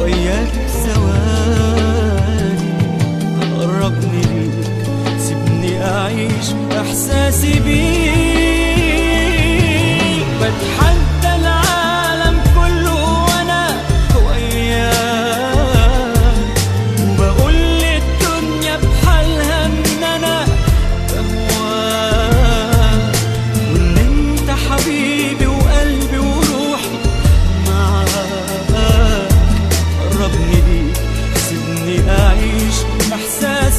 وياك ثواني قربني ليك سيبني أعيش إحساسي بيك بتحدى العالم كله وأنا وياك وبقول للدنيا بحالها إن أنا بهواك وإن أنت حبيبي وقلبي وروحي معاك قربني ليك سيبني أعيش إحساس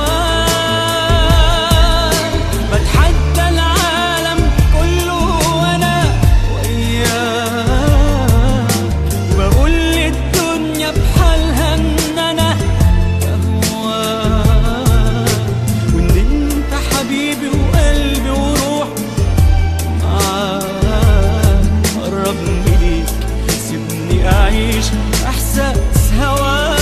هواك بتحدى العالم كله وأنا وياك وبقول للدنيا بحالها إن أنا بهواك وإن أنت حبيبي وقلبي وروحي معاك قربني ليك سيبني أعيش إحساس هواك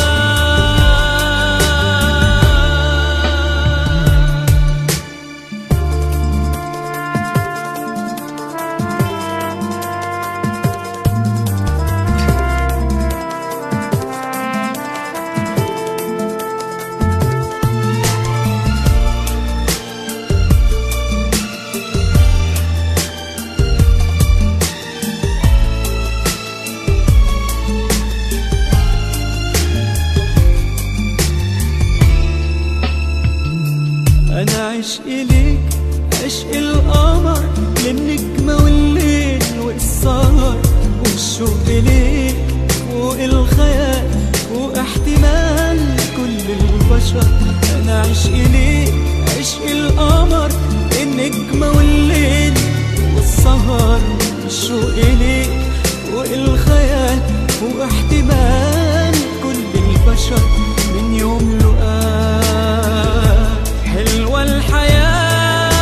أنا عشق ليك عشق القمر للنجمة والليل والسهر والشوق ليك فوق الخيال فوق احتمال كل البشر أنا عشق ليك عشق القمر للنجمة والليل والسهر والشوق ليك فوق الخيال فوق احتمال كل البشر من يوم لقاك حلوة الحياة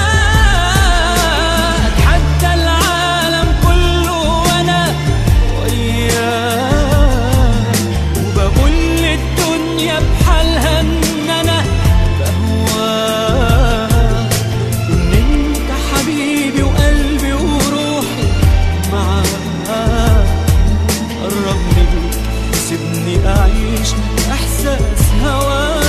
أتحدى العالم كله وأنا وياك وبقول للدنيا بحالها إن أنا بهواك وإن أنت حبيبي وقلبي وروحي معاك قربني ليك سيبني أعيش إحساس هواك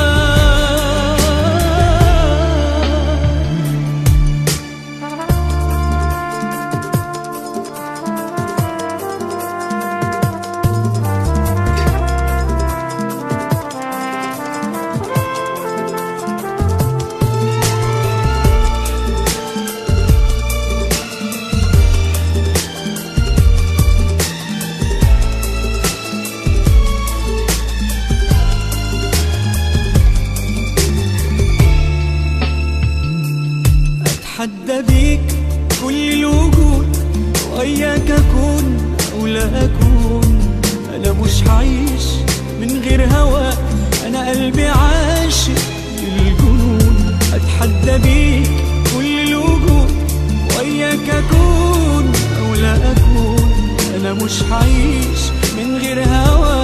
أتحدى بيك كل الوجود وإياك أكون أو لا أكون أنا مش هعيش من غير هواك أنا قلبي عاشق للجنون أتحدى بيك كل الوجود وإياك أكون أو لا أكون أنا مش هعيش من غير هواك